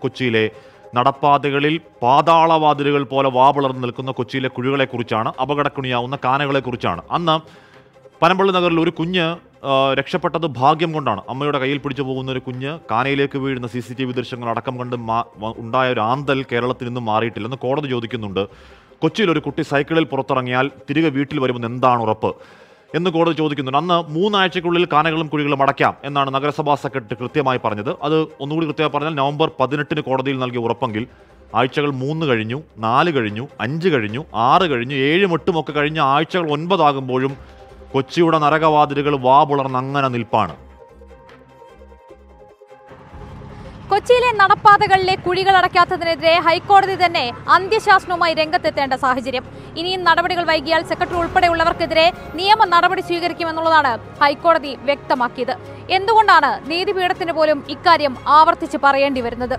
കൊച്ചിയിലെ നടപ്പാതകളിൽ പാതാളവാതിലുകൾ പോലെ വാപിളർന്ന് നിൽക്കുന്ന കൊച്ചിയിലെ കുഴികളെക്കുറിച്ചാണ് അപകടക്കുണിയാവുന്ന കാനകളെക്കുറിച്ചാണ് അന്ന് പനമ്പള്ളി നഗറിൽ ഒരു കുഞ്ഞ് ആ, രക്ഷപ്പെട്ടത് ഭാഗ്യം കൊണ്ടാണ് അമ്മയുടെ കയ്യിൽ പിടിച്ചു പോകുന്ന ഒരു കുഞ്ഞ് കാനയിലേക്ക് വീഴുന്ന സി സി ടി വി ദൃശ്യങ്ങൾ അടക്കം കണ്ട് മാ- വ- ഉണ്ടായ ഒരു ആന്തൽ കേരളത്തിൽ നിന്നും മാറിയിട്ടില്ല എന്ന് കോടതി ചോദിക്കുന്നുണ്ട് കൊച്ചിയിൽ ഒരു കുട്ടി സൈക്കിളിൽ പുറത്തിറങ്ങിയാൽ തിരികെ വീട്ടിൽ വരുമെന്ന് എന്താണ് ഉറപ്പ് എന്ന് കോടതി ചോദിക്കുന്നുണ്ട് അന്ന് മൂന്നാഴ്ചയ്ക്കുള്ളിൽ കാനകളും കുഴികളും അടയ്ക്കാം എന്നാണ് നഗരസഭാ സെക്രട്ടറി കൃത്യമായി പറഞ്ഞത് അത് ഒന്നുകൂടി കൃത്യമായി പറഞ്ഞാൽ നവംബർ പതിനെട്ടിന് കോടതിയിൽ നൽകിയ ഉറപ്പെങ്കിൽ ആഴ്ചകൾ മൂന്ന് കഴിഞ്ഞു നാല് കഴിഞ്ഞു അഞ്ച് കഴിഞ്ഞു ആറ് കഴിഞ്ഞു ഏഴും എട്ടും ഒക്കെ കഴിഞ്ഞ ആഴ്ചകൾ ഒൻപതാകുമ്പോഴും കൊച്ചിയുടെ നരകവാതിലുകൾ വാ പുളർന്ന് അങ്ങനെ നിൽപ്പാണ് കൊച്ചിയിലെ നടപ്പാതകളിലെ കുഴികൾ അടയ്ക്കാത്തതിനെതിരെ ഹൈക്കോടതി തന്നെ അന്ത്യശാസനവുമായി രംഗത്തെത്തേണ്ട സാഹചര്യം ഇനിയും നടപടികൾ വൈകിയാൽ സെക്രട്ടറി ഉൾപ്പെടെയുള്ളവർക്കെതിരെ നിയമ നടപടി സ്വീകരിക്കുമെന്നുള്ളതാണ് ഹൈക്കോടതി വ്യക്തമാക്കിയത് എന്തുകൊണ്ടാണ് നീതിപീഠത്തിന് പോലും ഇക്കാര്യം ആവർത്തിച്ച് പറയേണ്ടി വരുന്നത്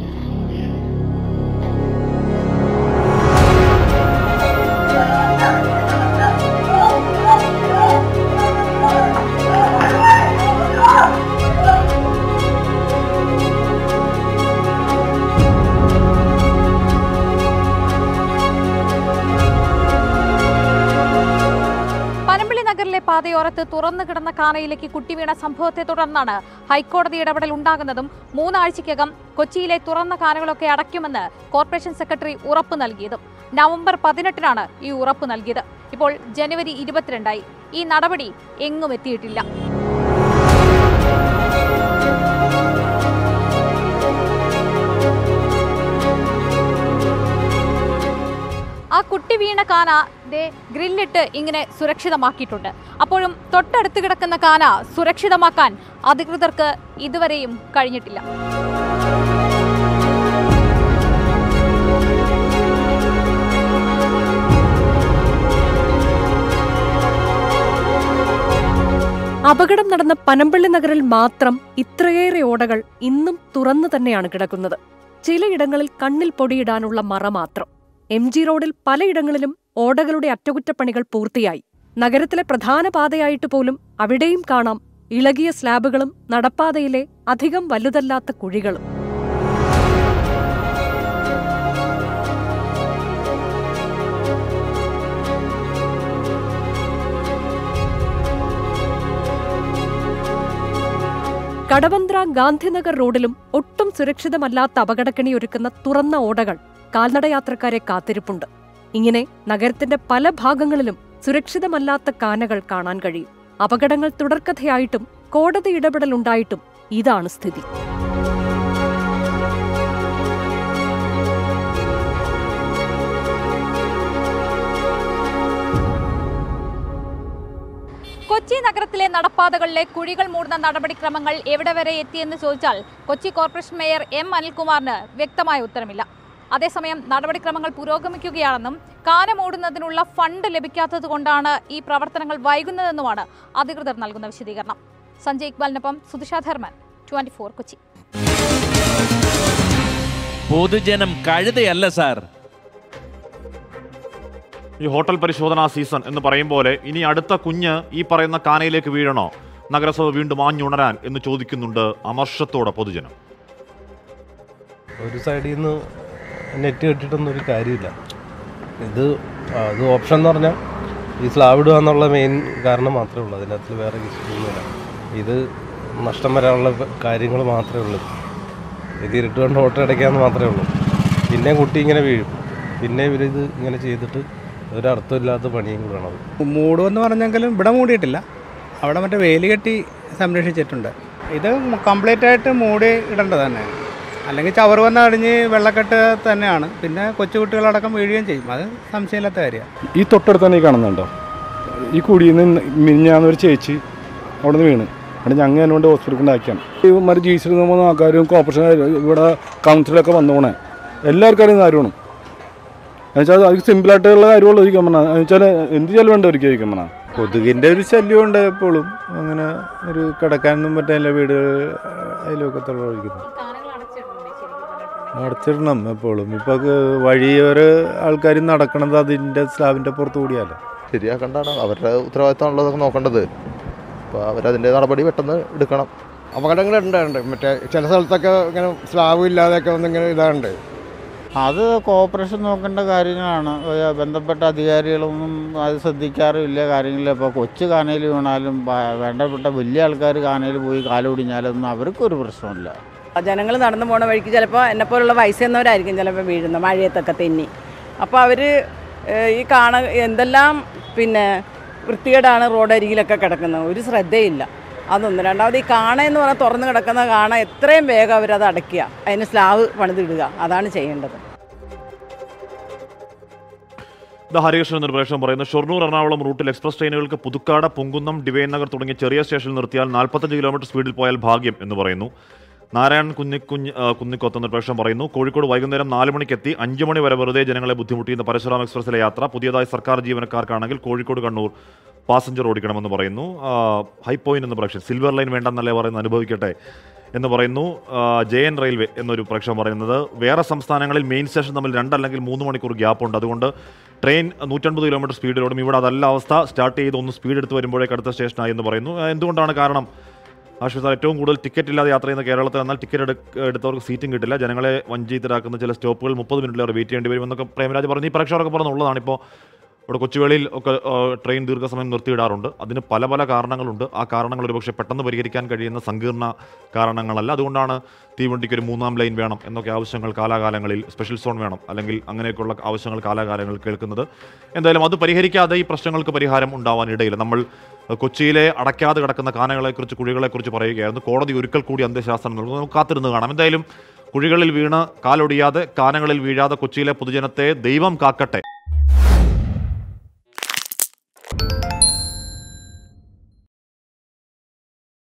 പനമ്പിളി നഗറിലെ പാതയോരത്ത് തുറന്നു കിടന്ന കാനയിലേക്ക് കുട്ടി വീണ സംഭവത്തെ തുടർന്നാണ് ഹൈക്കോടതി ഇടപെടൽ ഉണ്ടാകുന്നതും മൂന്നാഴ്ചയ്ക്കകം കൊച്ചിയിലെ തുറന്ന കാനകളൊക്കെ അടയ്ക്കുമെന്ന് കോർപ്പറേഷൻ സെക്രട്ടറി ഉറപ്പ് നൽകിയതും നവംബർ പതിനെട്ടിനാണ് ഈ ഉറപ്പ് നൽകിയത് ഇപ്പോൾ ജനുവരി ഇരുപത്തിരണ്ടായി ഈ നടപടി എങ്ങും എത്തിയിട്ടില്ല ആ കുട്ടി വീണ കാന ദേ ഗ്രില്ലിട്ട് ഇങ്ങനെ സുരക്ഷിതമാക്കിയിട്ടുണ്ട് അപ്പോഴും തൊട്ടടുത്ത് കിടക്കുന്ന കാന സുരക്ഷിതമാക്കാൻ അധികൃതർക്ക് ഇതുവരെയും കഴിഞ്ഞിട്ടില്ല അപകടം നടന്ന പനമ്പള്ളി നഗറിൽ മാത്രം ഇത്രയേറെ ഓടകൾ ഇന്നും തുറന്നു തന്നെയാണ് കിടക്കുന്നത് ചിലയിടങ്ങളിൽ കണ്ണിൽ പൊടിയിടാനുള്ള മറ മാത്രം എം ജി റോഡിൽ പലയിടങ്ങളിലും ഓടകളുടെ അറ്റകുറ്റപ്പണികൾ പൂർത്തിയായി നഗരത്തിലെ പ്രധാന പാതയായിട്ട് പോലും അവിടെയും കാണാം ഇളകിയ സ്ലാബുകളും നടപ്പാതയിലെ അധികം വലുതല്ലാത്ത കുഴികളും കടവന്ത്ര ഗാന്ധിനഗർ റോഡിലും ഒട്ടും സുരക്ഷിതമല്ലാത്ത അപകടക്കണി ഒരുക്കുന്ന തുറന്ന ഓടകൾ കാൽനടയാത്രക്കാരെ കാത്തിരിപ്പുണ്ട് ഇങ്ങനെ നഗരത്തിന്റെ പല ഭാഗങ്ങളിലും സുരക്ഷിതമല്ലാത്ത കാനകൾ കാണാൻ കഴിയും അപകടങ്ങൾ തുടർക്കഥയായിട്ടും കോടതി ഇടപെടലുണ്ടായിട്ടും ഇതാണ് സ്ഥിതി കൊച്ചി നഗരത്തിലെ നടപ്പാതകളിലെ കുഴികൾ മൂടുന്ന നടപടിക്രമങ്ങൾ എവിടെ വരെ എത്തിയെന്ന് ചോദിച്ചാൽ കൊച്ചി കോർപ്പറേഷൻ മേയർ എം അനിൽകുമാറിന് വ്യക്തമായ ഉത്തരമില്ല അതേസമയം നടപടിക്രമങ്ങൾ പുരോഗമിക്കുകയാണെന്നും കാന മൂടുന്നതിനുള്ള ഫണ്ട് ലഭിക്കാത്തത് കൊണ്ടാണ് ഈ പ്രവർത്തനങ്ങൾ വൈകുന്നതെന്നുമാണ് അധികൃതർ നൽകുന്ന വിശദീകരണം സഞ്ജയ് ഇക്ബാലിനൊപ്പം സുധിഷ ധർമ്മൻ ട്വന്റി കൊച്ചി പൊതുജനം കഴുതയല്ല സാർ ഈ ഹോട്ടൽ പരിശോധനാ സീസൺ എന്ന് പറയും പോലെ ഇനി അടുത്ത കുഞ്ഞ് ഈ പറയുന്ന കാനയിലേക്ക് വീഴണോ നഗരസഭ വീണ്ടും ആഞ്ഞുണരാൻ എന്ന് ചോദിക്കുന്നുണ്ട് അമർഷത്തോടെ പൊതുജനം ഒരു സൈഡിൽ നിന്ന് നെറ്റ് കെട്ടിയിട്ടൊന്നും ഒരു കാര്യമില്ല ഇത് അത് ഓപ്ഷൻ എന്ന് പറഞ്ഞാൽ ഈ സ്ലാബ് ഇടുക എന്നുള്ള മെയിൻ കാരണം മാത്രമേ ഉള്ളൂ അതിനകത്ത് വേറെ ഒന്നുമില്ല ഇത് നഷ്ടം വരാനുള്ള കാര്യങ്ങൾ മാത്രമേ ഉള്ളൂ ഇത് ഇരുട്ട് കൊണ്ട് ഓട്ടം അടയ്ക്കാമെന്ന് മാത്രമേ ഉള്ളൂ പിന്നെ കുട്ടി ഇങ്ങനെ വീഴും പിന്നെ ഇവരിത് ഇങ്ങനെ ചെയ്തിട്ട് ഒരർത്ഥമില്ലാത്ത പണിയും കൂടെയാണത് മൂടുമെന്ന് പറഞ്ഞെങ്കിലും ഇവിടെ മൂടിയിട്ടില്ല അവിടെ മറ്റേ വേലി കെട്ടി സംരക്ഷിച്ചിട്ടുണ്ട് ഇത് കംപ്ലീറ്റ് ആയിട്ട് മൂടി ഇടേണ്ടത് തന്നെ അല്ലെങ്കിൽ ചവറ് വന്ന് അടിഞ്ഞ് വെള്ളക്കെട്ട് തന്നെയാണ് പിന്നെ കൊച്ചുകുട്ടികളടക്കം വീഴുകയും ചെയ്യും അത് സംശയമില്ലാത്ത കാര്യമാണ് ഈ തൊട്ടടുത്ത് തന്നെ ഈ കാണുന്നുണ്ടോ ഈ കുടിയിൽ നിന്ന് മിനിഞ്ഞാന്നൊരു ചേച്ചി അവിടെ നിന്ന് വീണ് അവിടെ ഞങ്ങൾ എന്നോണ്ട് ഹോസ്പിറ്റലിൽ കൊണ്ടാക്കിയാണ് ഈ മറ്റു ജീവിച്ചിട്ട് പോകുന്ന ആൾക്കാരും കോർപ്പറേഷൻ ഇവിടെ കൗൺസിലൊക്കെ വന്നു പോണേ എല്ലാവർക്കും അറിയുന്ന കാര്യമാണ് എന്നുവെച്ചാൽ അത് സിമ്പിളായിട്ടുള്ള കാര്യമുള്ളൂ ഇരിക്കാൻ പറഞ്ഞാൽ എന്നുവെച്ചാൽ എന്ത് ചെലവുണ്ട് അവർക്ക് ഇരിക്കാൻ പറഞ്ഞാൽ കൊതുകിൻ്റെ ഒരു ശല്യം ഉണ്ട് എപ്പോഴും അങ്ങനെ ഒരു കിടക്കാനൊന്നും പറ്റില്ല വീട് അതിലൊക്കത്തുള്ള ഒഴിക്കുന്നു അടച്ചിടണം എപ്പോഴും ഇപ്പൊ വഴിയോര ആൾക്കാർ നടക്കണത് അതിൻ്റെ സ്ലാബിൻ്റെ പുറത്ത് കൂടിയല്ല ശരിയാക്കണ്ടാണ് അവരുടെ ഉത്തരവാദിത്തമാണല്ലോ അതൊക്കെ നോക്കേണ്ടത് അപ്പോൾ അവരതിൻ്റെ നടപടി പെട്ടെന്ന് എടുക്കണം അപകടങ്ങൾ ഉണ്ടായിട്ടുണ്ട് മറ്റേ ചില സ്ഥലത്തൊക്കെ ഇങ്ങനെ സ്ലാബ് ഇല്ലാതെയൊക്കെ വന്നിങ്ങനെ ഇതാണ്ട് അത് കോർപ്പറേഷൻ നോക്കേണ്ട കാര്യങ്ങളാണ് ഏ, ബന്ധപ്പെട്ട അധികാരികളൊന്നും അത് ശ്രദ്ധിക്കാറുമില്ല കാര്യങ്ങളില്ല ഇപ്പോൾ കൊച്ചു കാനയിൽ വീണാലും വ- വേണ്ടപ്പെട്ട വലിയ ആൾക്കാർ കാനയിൽ പോയി കാലൊടിഞ്ഞാലൊന്നും അവർക്കൊരു പ്രശ്നമില്ല ജനങ്ങൾ നടന്നു പോണ വഴിക്ക് ചിലപ്പോൾ എന്നെപ്പോലുള്ള വയസ്സെന്നവരായിരിക്കും ചിലപ്പോൾ വീഴുന്നത് മഴയത്തൊക്കെ തെന്നി അപ്പോൾ അവർ ഈ കാണ എന്തെല്ലാം പിന്നെ വൃത്തികേടാണ് റോഡരികിലൊക്കെ കിടക്കുന്നത് ഒരു ശ്രദ്ധയില്ല അതൊന്ന് രണ്ടാമത് ഈ കാണ എന്ന് പറഞ്ഞാൽ തുറന്ന് കിടക്കുന്ന കാണ എത്രയും വേഗം അവരത് അടയ്ക്കുക അതിന് സ്ലാവ് പണിതിടുക അതാണ് ചെയ്യേണ്ടത് ദ ഹരികൃഷ്ണൻ എന്നൊരു പ്രേക്ഷകൻ പറയുന്നു ഷൊർണൂർ എറണാകുളം റൂട്ടിൽ എക്സ്പ്രസ് ട്രെയിനുകൾക്ക് പുതുക്കാട് പൊങ്കുന്നം ഡിവൈൻ നഗർ തുടങ്ങിയ ചെറിയ സ്റ്റേഷനിൽ നിർത്തിയാൽ നാൽപ്പത്തഞ്ച് കിലോമീറ്റർ സ്പീഡിൽ പോയാൽ ഭാഗ്യം എന്ന് പറയുന്നു നാരായണൻ കുഞ്ഞിക്കുഞ്ഞ് ആ, കുന്നിക്കൊത്ത് എന്നൊരു പ്രേക്ഷകൻ പറയുന്നു കോഴിക്കോട് വൈകുന്നേരം നാല് മണിക്കെത്തി അഞ്ച് മണി വരെ വെറുതെ ജനങ്ങളെ ബുദ്ധിമുട്ടിയുന്ന പരശുറാം എക്സ്പ്രസിലെ യാത്ര പുതിയതായി സർക്കാർ ജീവനക്കാർക്കാണെങ്കിൽ കോഴിക്കോട് കണ്ണൂർ പാസഞ്ചർ ഓടിക്കണമെന്ന് പറയുന്നു ആ, ഹൈ പോയിന്റ് എന്ന പ്രേക്ഷകൻ സിൽവർ ലൈൻ വേണ്ടെന്നല്ലേ പറയുന്നത് അനുഭവിക്കട്ടെ എന്ന് പറയുന്നു ആ, ജയൻ റെയിൽവേ എന്നൊരു പ്രേക്ഷകൻ പറയുന്നത് വേറെ സംസ്ഥാനങ്ങളിൽ മെയിൻ സ്റ്റേഷൻ തമ്മിൽ രണ്ടല്ലെങ്കിൽ മൂന്ന് മണിക്കൂർ ഗ്യാപ്പുണ്ട് അതുകൊണ്ട് ട്രെയിൻ നൂറ്റൻപത് കിലോമീറ്റർ സ്പീഡിലോടും ഇവിടെ അതല്ല അവസ്ഥ സ്റ്റാർട്ട് ചെയ്ത് ഒന്ന് സ്പീഡ് എടുത്ത് വരുമ്പോഴേക്ക് അടുത്ത സ്റ്റേഷനായി എന്ന് പറയുന്നു ആ, എന്തുകൊണ്ടാണ് കാരണം ആശ്വസ ഏറ്റവും കൂടുതൽ ടിക്കറ്റ് ഇല്ലാതെ യാത്ര ചെയ്യുന്ന കേരളത്തിൽ എന്നാൽ ടിക്കറ്റ് എടുക്ക എടുത്തവർക്ക് സീറ്റും കിട്ടില്ല ജനങ്ങളെ വഞ്ചിതരാക്കുന്ന ചില സ്റ്റോപ്പുകൾ മുപ്പത് മിനിറ്റിലേറെ വെയിറ്റ് ചെയ്യേണ്ടി വരും എന്നൊക്കെ പ്രേമരാജ് പറഞ്ഞു ഈ പ്രേക്ഷകരൊക്കെ പറഞ്ഞുള്ളതാണ് ഇപ്പോൾ ഇവിടെ കൊച്ചുവേളിയിൽ ഒക്കെ ആ, ട്രെയിൻ ദീർഘസമയം നിർത്തിയിടാറുണ്ട് അതിന് പല പല കാരണങ്ങളുണ്ട് ആ കാരണങ്ങൾ ഒരുപക്ഷെ പെട്ടെന്ന് പരിഹരിക്കാൻ കഴിയുന്ന സങ്കീർണ കാരണങ്ങളല്ല അതുകൊണ്ടാണ് തീവണ്ടിക്ക് ഒരു മൂന്നാം ലൈൻ വേണം എന്നൊക്കെ ആവശ്യങ്ങൾ കാലാകാലങ്ങളിൽ സ്പെഷ്യൽ സോൺ വേണം അല്ലെങ്കിൽ അങ്ങനെയൊക്കെയുള്ള ആവശ്യങ്ങൾ കാലാകാലങ്ങളിൽ കേൾക്കുന്നത് എന്തായാലും അത് പരിഹരിക്കാതെ ഈ പ്രശ്നങ്ങൾക്ക് പരിഹാരം ഉണ്ടാവാൻ ഇടയില്ല നമ്മൾ കൊച്ചിയിലെ അടയ്ക്കാതെ കിടക്കുന്ന കാനകളെക്കുറിച്ച് കുഴികളെക്കുറിച്ച് പറയുകയായിരുന്നു കോടതി ഒരിക്കൽ കൂടി അന്ത്യശാസ്ത്രം നൽകുന്നു നമുക്ക് കാത്തിരുന്ന് കാണാം എന്തായാലും കുഴികളിൽ വീണ് കാലൊടിയാതെ കാനകളിൽ വീഴാതെ കൊച്ചിയിലെ പൊതുജനത്തെ ദൈവം കാക്കട്ടെ